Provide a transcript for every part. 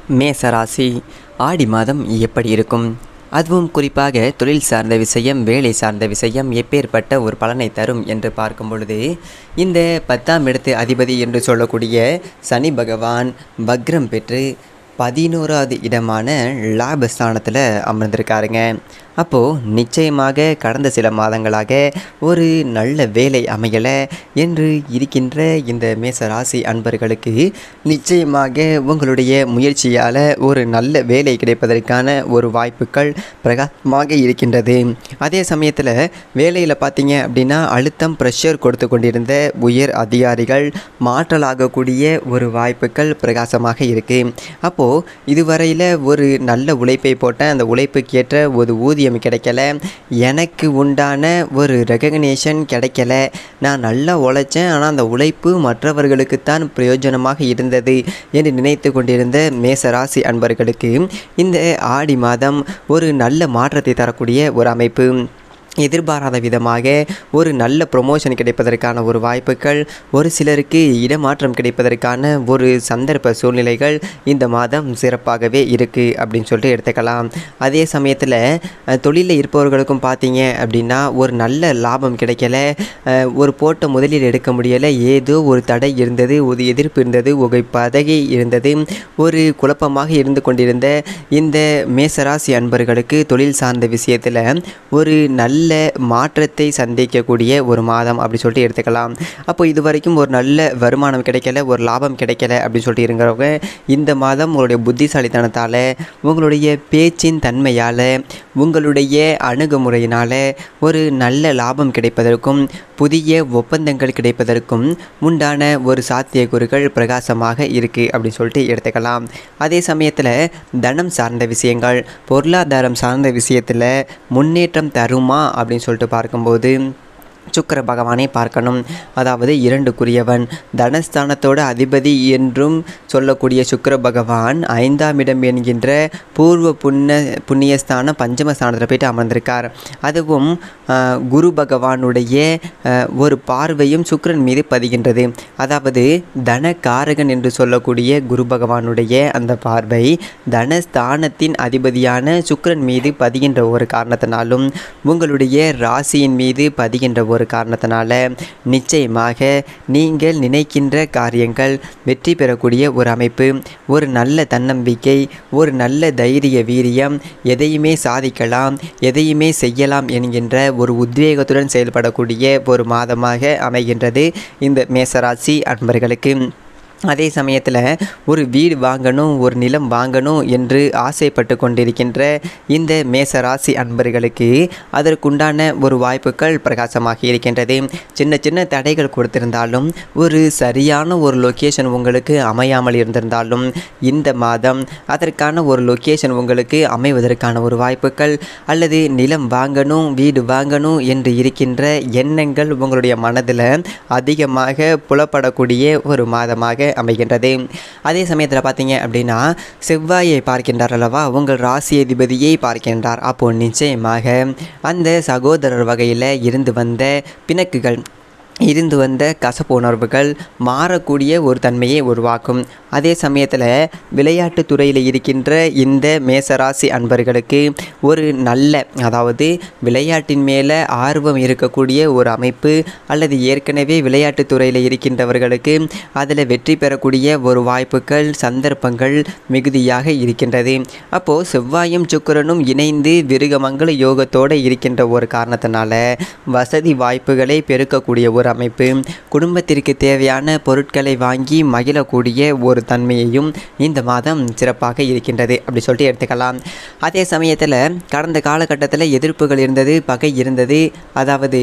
மேசராசி ஆடி மாதம் எப்படி இருக்கும் அதுவும் குறிப்பாக தொழில் சார்ந்த விஷயம் வேலை சார்ந்த விஷயம் எப்பேற்பட்ட ஒரு பலனை தரும் என்று பார்க்கும் பொழுது இந்த பத்தாம் இடத்து அதிபதி என்று சொல்லக்கூடிய சனி பகவான் பக்ரம் பெற்று பதினோராவது இடமான லாபஸ்தானத்தில் அமர்ந்திருக்காருங்க அப்போது நிச்சயமாக கடந்த சில மாதங்களாக ஒரு நல்ல வேலை அமையலை என்று இருக்கின்ற இந்த மேச ராசி அன்பர்களுக்கு நிச்சயமாக உங்களுடைய முயற்சியால் ஒரு நல்ல வேலை கிடைப்பதற்கான ஒரு வாய்ப்புகள் பிரகாசமாக இருக்கின்றது அதே சமயத்தில் வேலையில் பார்த்தீங்க அப்படின்னா அழுத்தம் ப்ரெஷர் கொடுத்து கொண்டிருந்த உயர் அதிகாரிகள் மாற்றலாகக்கூடிய ஒரு வாய்ப்புகள் பிரகாசமாக இருக்குது அப்போது இதுவரையில் ஒரு நல்ல உழைப்பை போட்ட அந்த உழைப்புக்கேற்ற ஒரு ஊதியம் கிடைக்கல எனக்கு உண்டான ஒரு ரெகக்னேஷன் கிடைக்கல நான் நல்லா உழைச்சேன் ஆனால் அந்த உழைப்பு மற்றவர்களுக்குத்தான் பிரயோஜனமாக இருந்தது என்று நினைத்து கொண்டிருந்த மேசராசி அன்பர்களுக்கு இந்த ஆடி மாதம் ஒரு நல்ல மாற்றத்தை தரக்கூடிய ஒரு அமைப்பு எதிர்பாராத விதமாக ஒரு நல்ல ப்ரொமோஷன் கிடைப்பதற்கான ஒரு வாய்ப்புகள் ஒரு சிலருக்கு இடமாற்றம் கிடைப்பதற்கான ஒரு சந்தர்ப்ப சூழ்நிலைகள் இந்த மாதம் சிறப்பாகவே இருக்குது அப்படின்னு சொல்லிட்டு எடுத்துக்கலாம் அதே சமயத்தில் அஹ், தொழிலில் இருப்பவர்களுக்கும் பார்த்தீங்க அப்படின்னா ஒரு நல்ல லாபம் கிடைக்கல அஹ், ஒரு போட்ட முதலீடு எடுக்க முடியலை ஏதோ ஒரு தடை இருந்தது ஒரு எதிர்ப்பு இருந்தது ஒரு பதகை இருந்தது ஒரு குழப்பமாக இருந்து கொண்டிருந்த இந்த மேசராசி அன்பர்களுக்கு தொழில் சார்ந்த விஷயத்தில் ஒரு நல்ல மாற்றத்தை சந்திக்கக்கூடிய ஒரு மாதம் அப்படி சொல்லிட்டு எடுத்துக்கலாம் அப்போ இது வரைக்கும் ஒரு நல்ல வருமானம் கிடைக்கல ஒரு லாபம் கிடைக்கல அப்படின்னு சொல்லிட்டு இருக்கிறவங்க இந்த மாதம் உங்களுடைய புத்திசாலித்தனத்தால் உங்களுடைய பேச்சின் தன்மையால் உங்களுடைய அணுகுமுறையினால் ஒரு நல்ல லாபம் கிடைப்பதற்கும் புதிய ஒப்பந்தங்கள் கிடைப்பதற்கும் உண்டான ஒரு சாத்தியக்கூறுகள் பிரகாசமாக இருக்குது அப்படின்னு சொல்லிட்டு எடுத்துக்கலாம் அதே சமயத்தில் தனம் சார்ந்த விஷயங்கள் பொருளாதாரம் சார்ந்த விஷயத்தில் முன்னேற்றம் தருமா அப்படின்னு சொல்லிட்டு பார்க்கும்போது சுக்கிர பகவானை பார்க்கணும் அதாவது இரண்டுக்குரியவன் தனஸ்தானத்தோட அதிபதி என்றும் சொல்லக்கூடிய சுக்கிர பகவான் ஐந்தாம் இடம் என்கின்ற பூர்வ புண்ண புண்ணியஸ்தானம் பஞ்சமஸ்தானத்தில் போயிட்டு அமர்ந்திருக்கார் அதுவும் ஆஹ், குரு பகவானுடைய ஆஹ், ஒரு பார்வையும் சுக்கிரன் மீது பதிகின்றது அதாவது தனகாரகன் என்று சொல்லக்கூடிய குரு பகவானுடைய அந்த பார்வை தனஸ்தானத்தின் அதிபதியான சுக்கிரன் மீது பதிகின்ற ஒரு காரணத்தினாலும் உங்களுடைய ராசியின் மீது பதிகின்ற ஒரு காரணத்தினால நிச்சயமாக நீங்கள் நினைக்கின்ற காரியங்கள் வெற்றி பெறக்கூடிய ஒரு அமைப்பு ஒரு நல்ல தன்னம்பிக்கை ஒரு நல்ல தைரிய வீரியம் எதையுமே சாதிக்கலாம் எதையுமே செய்யலாம் என்கின்ற ஒரு உத்வேகத்துடன் செயல்படக்கூடிய ஒரு மாதமாக அமைகின்றது இந்த மேசராசி அன்பர்களுக்கு அதே சமயத்தில் ஒரு வீடு வாங்கணும் ஒரு நிலம் வாங்கணும் என்று ஆசைப்பட்டு கொண்டிருக்கின்ற இந்த மேசராசி அன்பர்களுக்கு அதற்குண்டான ஒரு வாய்ப்புகள் பிரகாசமாக இருக்கின்றது சின்ன சின்ன தடைகள் கொடுத்திருந்தாலும் ஒரு சரியான ஒரு லொக்கேஷன் உங்களுக்கு அமையாமல் இருந்திருந்தாலும் இந்த மாதம் அதற்கான ஒரு லொக்கேஷன் உங்களுக்கு அமைவதற்கான ஒரு வாய்ப்புகள் அல்லது நிலம் வாங்கணும் வீடு வாங்கணும் என்று இருக்கின்ற எண்ணங்கள் உங்களுடைய மனதில் அதிகமாக புலப்படக்கூடிய ஒரு மாதமாக அமைகின்றது அதே சமயத்தில் பார்த்தீங்க அப்படின்னா செவ்வாயை பார்க்கின்றார் அல்லவா உங்கள் ராசி அதிபதியை பார்க்கின்றார் அப்போ நிச்சயமாக அந்த சகோதரர் வகையில் இருந்து வந்த பிணக்குகள் இருந்து வந்த கசப்பு உணர்வுகள் மாறக்கூடிய ஒரு தன்மையை உருவாக்கும் அதே சமயத்தில் விளையாட்டுத் துறையில் இருக்கின்ற இந்த மேசராசி அன்பர்களுக்கு ஒரு நல்ல அதாவது விளையாட்டின் மேலே ஆர்வம் இருக்கக்கூடிய ஒரு அமைப்பு அல்லது ஏற்கனவே விளையாட்டுத் துறையில் இருக்கின்றவர்களுக்கு அதில் வெற்றி பெறக்கூடிய ஒரு வாய்ப்புகள் சந்தர்ப்பங்கள் மிகுதியாக இருக்கின்றது அப்போது செவ்வாயும் சுக்கிரனும் இணைந்து விருகமங்கல யோகத்தோடு இருக்கின்ற ஒரு காரணத்தினால வசதி வாய்ப்புகளை பெருக்கக்கூடிய ஒரு அமைப்பு குடும்பத்திற்கு தேவையான பொருட்களை வாங்கி மகிழக்கூடிய ஒரு தன்மையையும் இந்த மாதம் சிறப்பாக இருக்கின்றது அப்படி சொல்லிட்டு எடுத்துக்கலாம் அதே சமயத்தில் கடந்த காலகட்டத்தில் எதிர்ப்புகள் இருந்தது பகை இருந்தது அதாவது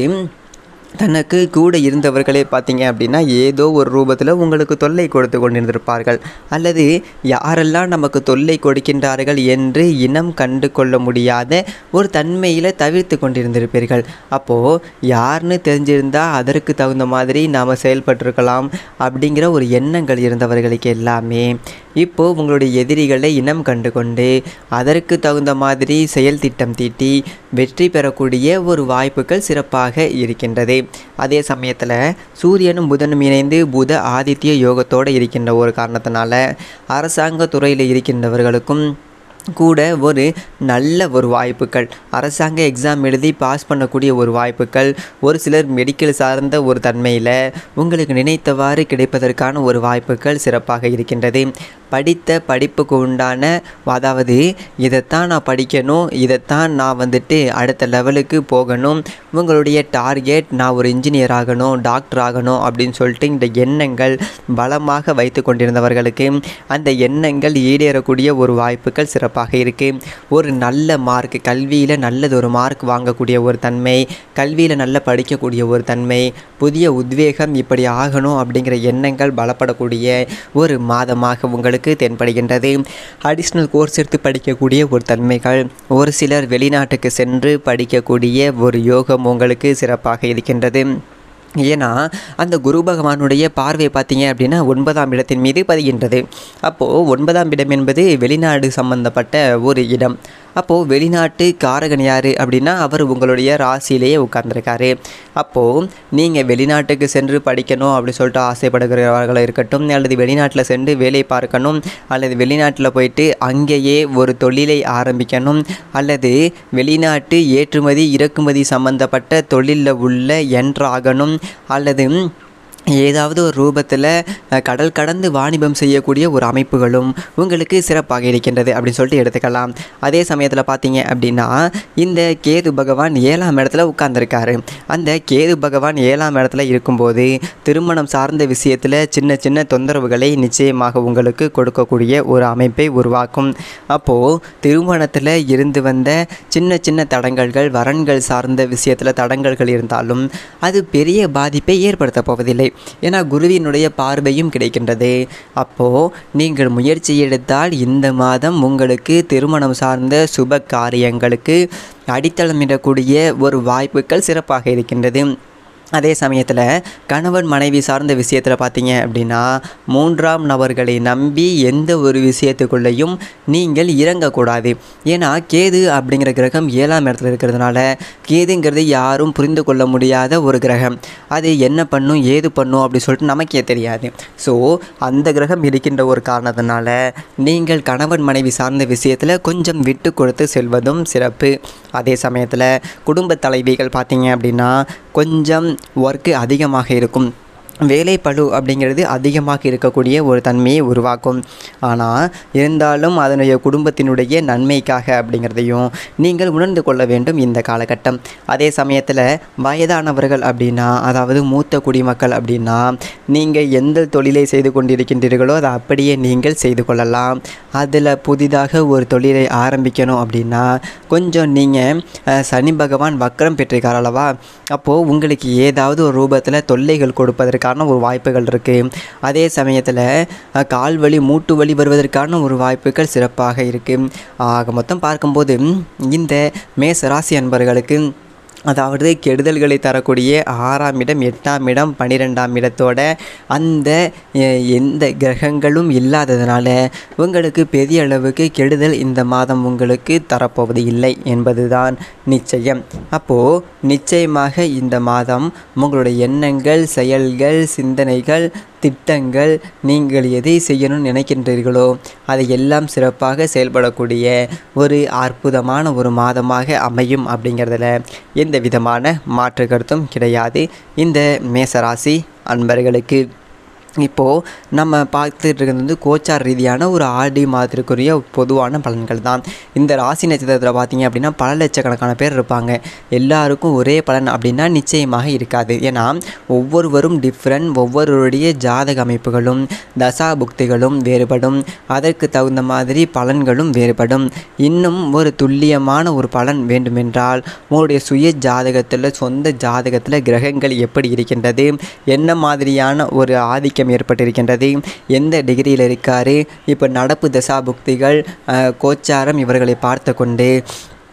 தனக்கு கூட இருந்தவர்களே பார்த்தீங்க அப்படின்னா ஏதோ ஒரு ரூபத்தில் உங்களுக்கு தொல்லை கொடுத்து கொண்டிருந்திருப்பார்கள் அல்லது யாரெல்லாம் நமக்கு தொல்லை கொடுக்கின்றார்கள் என்று இனம் கண்டு கொள்ள முடியாத ஒரு தன்மையில் தவிர்த்து கொண்டிருந்திருப்பீர்கள் அப்போது யாருன்னு தெரிஞ்சிருந்தால் அதற்கு தகுந்த மாதிரி நாம் செயல்பட்டிருக்கலாம் அப்படிங்கிற ஒரு எண்ணங்கள் இருந்தவர்களுக்கு எல்லாமே இப்போது உங்களுடைய எதிரிகளை இனம் கண்டு கொண்டு அதற்கு தகுந்த மாதிரி செயல் திட்டம் தீட்டி வெற்றி பெறக்கூடிய ஒரு வாய்ப்புகள் சிறப்பாக இருக்கின்றது அதே சமயத்தில் சூரியனும் புதனும் இணைந்து புத ஆதித்ய யோகத்தோடு இருக்கின்ற ஒரு காரணத்தினால அரசாங்க துறையில் இருக்கின்றவர்களுக்கும் கூட ஒரு நல்ல ஒரு வாய்ப்புகள் அரசாங்க எக்ஸாம் எழுதி பாஸ் பண்ணக்கூடிய ஒரு வாய்ப்புகள் ஒரு சிலர் மெடிக்கல் சார்ந்த ஒரு தன்மையில் உங்களுக்கு நினைத்தவாறு கிடைப்பதற்கான ஒரு வாய்ப்புகள் சிறப்பாக இருக்கின்றது படித்த படிப்புக்கு உண்டான அதாவது இதைத்தான் நான் படிக்கணும் இதைத்தான் நான் வந்துட்டு அடுத்த லெவலுக்கு போகணும் உங்களுடைய டார்கெட் நான் ஒரு இன்ஜினியர் ஆகணும் டாக்டர் ஆகணும் அப்படின்னு சொல்லிட்டு இந்த எண்ணங்கள் பலமாக வைத்து கொண்டிருந்தவர்களுக்கு அந்த எண்ணங்கள் ஈடேறக்கூடிய ஒரு வாய்ப்புகள் சிறப்பாக இருக்குது ஒரு நல்ல மார்க் கல்வியில் நல்லது ஒரு மார்க் வாங்கக்கூடிய ஒரு தன்மை கல்வியில் நல்லா படிக்கக்கூடிய ஒரு தன்மை புதிய உத்வேகம் இப்படி ஆகணும் அப்படிங்கிற எண்ணங்கள் பலப்படக்கூடிய ஒரு மாதமாக உங்களுக்கு தென்படுகின்றது அடிஷ்னல் கோர்ஸ் எடுத்து படிக்கக்கூடிய ஒரு தன்மைகள் ஒரு சிலர் வெளிநாட்டுக்கு சென்று படிக்கக்கூடிய ஒரு யோகம் உங்களுக்கு சிறப்பாக இருக்கின்றது ஏன்னா அந்த குரு பகவானுடைய பார்வை பார்த்தீங்க அப்படின்னா ஒன்பதாம் இடத்தின் மீது பதிகின்றது அப்போது ஒன்பதாம் இடம் என்பது வெளிநாடு சம்பந்தப்பட்ட ஒரு இடம் அப்போது வெளிநாட்டு காரகன் யார் அப்படின்னா அவர் உங்களுடைய ராசியிலேயே உட்கார்ந்துருக்காரு அப்போது நீங்கள் வெளிநாட்டுக்கு சென்று படிக்கணும் அப்படி சொல்லிட்டு ஆசைப்படுகிறவர்களாக இருக்கட்டும் அல்லது வெளிநாட்டில் சென்று வேலை பார்க்கணும் அல்லது வெளிநாட்டில் போயிட்டு அங்கேயே ஒரு தொழிலை ஆரம்பிக்கணும் அல்லது வெளிநாட்டு ஏற்றுமதி இறக்குமதி சம்பந்தப்பட்ட தொழிலில் உள்ள என்ட்ராகணும் அல்லது ஏதாவது ஒரு ரூபத்தில் அஹ், கடல் கடந்து வாணிபம் செய்யக்கூடிய ஒரு அமைப்புகளும் உங்களுக்கு சிறப்பாக இருக்கின்றது அப்படின்னு சொல்லிட்டு எடுத்துக்கலாம் அதே சமயத்தில் பார்த்தீங்க அப்படின்னா இந்த கேது பகவான் ஏழாம் இடத்துல உட்கார்ந்துருக்காரு அந்த கேது பகவான் ஏழாம் இடத்துல இருக்கும்போது திருமணம் சார்ந்த விஷயத்தில் சின்ன சின்ன தொந்தரவுகளை நிச்சயமாக உங்களுக்கு கொடுக்கக்கூடிய ஒரு அமைப்பை உருவாக்கும் அப்போது திருமணத்தில் இருந்து வந்த சின்ன சின்ன தடங்கல்கள் வரன்கள் சார்ந்த விஷயத்தில் தடங்கல்கள் இருந்தாலும் அது பெரிய பாதிப்பை ஏற்படுத்த போவதில்லை ஏன்னா குருவினுடைய பார்வையும் கிடைக்கின்றது அப்போது நீங்கள் முயற்சி எடுத்தால் இந்த மாதம் உங்களுக்கு திருமணம் சார்ந்த சுப காரியங்களுக்கு அடித்தளமிடக்கூடிய ஒரு வாய்ப்புகள் சிறப்பாக இருக்கின்றது அதே சமயத்தில் கணவன் மனைவி சார்ந்த விஷயத்தில் பார்த்தீங்க அப்படின்னா மூன்றாம் நபர்களை நம்பி எந்த ஒரு விஷயத்துக்குள்ளேயும் நீங்கள் இறங்கக்கூடாது ஏன்னா கேது அப்படிங்கிற கிரகம் ஏழாம் இடத்துல இருக்கிறதுனால கேதுங்கிறது யாரும் புரிந்து கொள்ள முடியாத ஒரு கிரகம் அது என்ன பண்ணும் ஏது பண்ணும் அப்படி சொல்லிட்டு நமக்கே தெரியாது ஸோ அந்த கிரகம் இருக்கின்ற ஒரு காரணத்தினால நீங்கள் கணவன் மனைவி சார்ந்த விஷயத்தில் கொஞ்சம் விட்டு கொடுத்து செல்வதும் சிறப்பு அதே சமயத்தில் குடும்ப தலைவிகள் பார்த்தீங்க அப்படின்னா கொஞ்சம் ஒர்க்கு அதிகமாக இருக்கும் வேலைப்பளு அப்படிங்கிறது அதிகமாக இருக்கக்கூடிய ஒரு தன்மையை உருவாக்கும் ஆனால் இருந்தாலும் அதனுடைய குடும்பத்தினுடைய நன்மைக்காக அப்படிங்கிறதையும் நீங்கள் உணர்ந்து கொள்ள வேண்டும் இந்த காலகட்டம் அதே சமயத்தில் வயதானவர்கள் அப்படின்னா அதாவது மூத்த குடிமக்கள் அப்படின்னா நீங்கள் எந்த தொழிலை செய்து கொண்டிருக்கின்றீர்களோ அதை அப்படியே நீங்கள் செய்து கொள்ளலாம் அதில் புதிதாக ஒரு தொழிலை ஆரம்பிக்கணும் அப்படின்னா கொஞ்சம் நீங்கள் சனி பகவான் வக்கரம் பெற்றிருக்கார் அல்லவா அப்போது உங்களுக்கு ஏதாவது ஒரு ரூபத்தில் தொல்லைகள் கொடுப்பதற்கான ஒரு வாய்ப்புகள் இருக்குது அதே சமயத்தில் அஹ், கால் வலி மூட்டு வலி வருவதற்கான ஒரு வாய்ப்புகள் சிறப்பாக இருக்குது ஆக மொத்தம் பார்க்கும்போது இந்த மேச ராசி அன்பர்களுக்கு அதாவது கெடுதல்களை தரக்கூடிய ஆறாம் இடம் எட்டாம் இடம் பன்னிரெண்டாம் இடத்தோட அந்த அஹ், எந்த கிரகங்களும் இல்லாததுனால உங்களுக்கு பெரிய அளவுக்கு கெடுதல் இந்த மாதம் உங்களுக்கு தரப்போவது இல்லை என்பதுதான் நிச்சயம் அப்போது நிச்சயமாக இந்த மாதம் உங்களுடைய எண்ணங்கள் செயல்கள் சிந்தனைகள் திட்டங்கள் நீங்கள் எதை செய்யணும்னு நினைக்கின்றீர்களோ அதை எல்லாம் சிறப்பாக செயல்படக்கூடிய ஒரு அற்புதமான ஒரு மாதமாக அமையும் அப்படிங்கிறதுல எந்த விதமான மாற்று கருத்தும் கிடையாது இந்த மேசராசி அன்பர்களுக்கு இப்போது நம்ம பார்த்துட்டு இருக்கிறது வந்து கோச்சார் ரீதியான ஒரு ஆடி மாதத்திற்குரிய பொதுவான பலன்கள் தான் இந்த ராசி நட்சத்திரத்தில் பார்த்தீங்க அப்படின்னா பல லட்சக்கணக்கான பேர் இருப்பாங்க எல்லாருக்கும் ஒரே பலன் அப்படின்னா நிச்சயமாக இருக்காது ஏன்னா ஒவ்வொருவரும் டிஃப்ரெண்ட் ஒவ்வொருவருடைய ஜாதக அமைப்புகளும் தசா புக்திகளும் வேறுபடும் அதற்கு தகுந்த மாதிரி பலன்களும் வேறுபடும் இன்னும் ஒரு துல்லியமான ஒரு பலன் வேண்டுமென்றால் உங்களுடைய சுய ஜாதகத்தில் சொந்த ஜாதகத்தில் கிரகங்கள் எப்படி இருக்கின்றது என்ன மாதிரியான ஒரு ஆதிக்கம் ஏற்பட்டிருக்கின்றது எந்த டிகிரியில் இருக்காரு இப்போ நடப்பு தசா புக்திகள் அஹ், கோச்சாரம் இவர்களை பார்த்து கொண்டு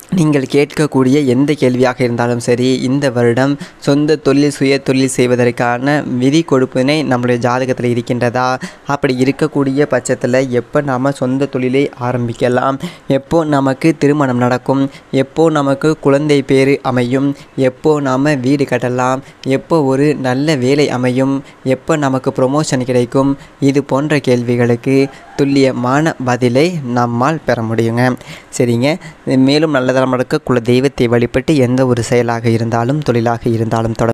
நீங்கள் கேட்கக்கூடிய எந்த கேள்வியாக இருந்தாலும் சரி இந்த வருடம் சொந்த தொழில் சுய தொழில் செய்வதற்கான விதி கொடுப்பினை நம்முடைய ஜாதகத்தில் இருக்கின்றதா அப்படி இருக்கக்கூடிய பட்சத்தில் எப்போ நாம் சொந்த தொழிலை ஆரம்பிக்கலாம் எப்போ நமக்கு திருமணம் நடக்கும் எப்போ நமக்கு குழந்தை பேறு அமையும் எப்போ நாம் வீடு கட்டலாம் எப்போ ஒரு நல்ல வேலை அமையும் எப்போ நமக்கு ப்ரொமோஷன் கிடைக்கும் இது போன்ற கேள்விகளுக்கு துல்லியமான பதிலை நம்மால் பெற முடியுங்க சரிங்க மேலும் நல்லதரம் நடக்க குல தெய்வத்தை வழிபட்டு எந்த ஒரு செயலாக இருந்தாலும் தொழிலாக இருந்தாலும் தொடர்